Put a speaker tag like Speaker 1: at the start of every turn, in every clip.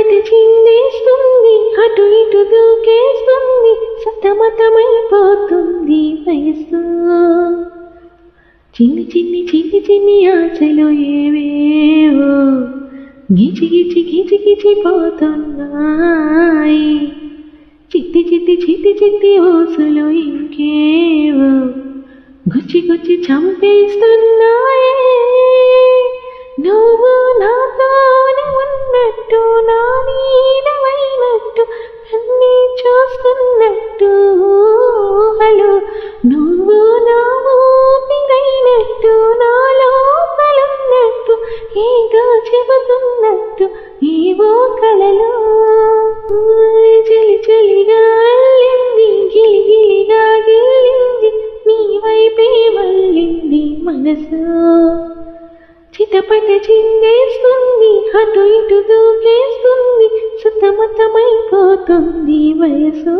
Speaker 1: చిటపట చిందేస్తుంది అటు ఇటు దూకేస్తుంది సతమతమైపోతుంది వయసు చిన్ని చిన్ని చిన్ని చిన్ని ఆశలు ఏవేవో గిచి గిచి గిచి గిచి పోతున్నాయి చిట్టి చిట్టి చిట్టి చిట్టి ఓసులు ఇంకేవో గుచ్చి గుచ్చి చంపేస్తున్నాయే నువ్వు నాతోనే ఉన్నట్టు నా నీడమైనట్టు అన్నీ చూస్తున్నట్టు హలో నువ్వు నా ఊపిరైనట్టు నా లోపలున్నట్టు ఏదో చెబుతున్నట్టు ఏవో కళలు చలి చలిగా అల్లింది గిలి గిలిగా గిల్లింది నీ వైపే మళ్ళింది మనసు చిటపట చిందేస్తుంది అటు ఇటు దూకేస్తుంది సతమతమైపోతుంది వయసు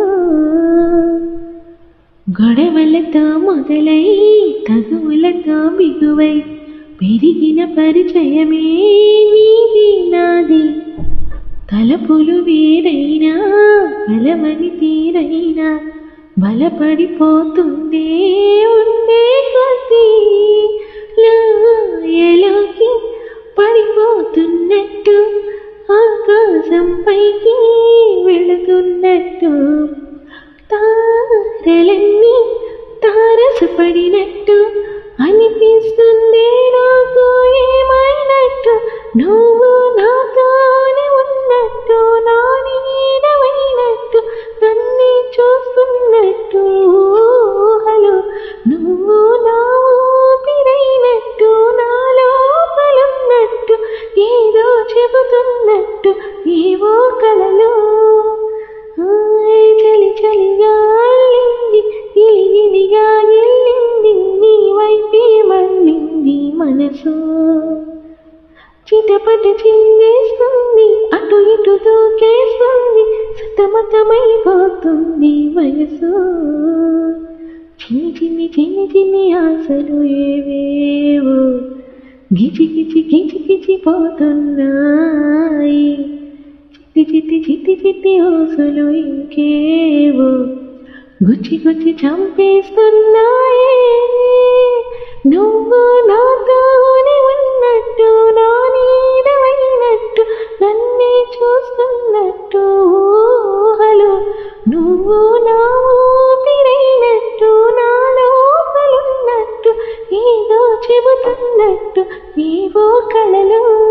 Speaker 1: గొడవలతో మొదలై తగువులతో బిగువై పెరిగిన పరిచయమే నీది నాది తలపులు వేరైనా కలవని తీరైనా బలపడిపోతుందే ఉండే కొద్దీ లోయలోకి పడిపోతున్నట్టు ఆకాశం పైకి వెళుతున్నట్టు తారలన్నీ తారసపడినట్టు అనిపిస్తుంది నాకు ఏమైనట్టు నువ్వు నాతోనే ఉన్నట్టు నా నీడమైనట్టు నన్నే చూస్తున్నట్టు హలో నువ్వు నా ఊపిరైనట్టు నా లోపలున్నట్టు ఏదో చెబుతున్నట్టు ఏవో కలలు ఆయ్ చలి చలిగా అల్లింది గిలి గిలిగా గిల్లింది నీ వైపే మళ్ళింది మనసు చిటపట చిందేస్తుంది అటు ఇటు దూకేస్తుంది సతమతమైపోతుంది వయసు చిన్ని చిన్ని చిన్ని చిన్ని ఆశలు ఏవేవో గిచి గిచి గిచి గిచి పోతున్నాయి చిట్టి చిట్టి చిట్టి చిట్టి ఓసులు ఇంకేవో గుచ్చి గుచ్చి చంపేస్తున్నాయే నువ్వు నాతోనే ఉన్నట్టు నా నీడమైనట్టు నన్నే చూస్తున్నట్టు హలో నువ్వు నా ఊపిరైనట్టు నా లోపలున్నట్టు ఏదో చెబుతున్నట్టు ఏవో కళలు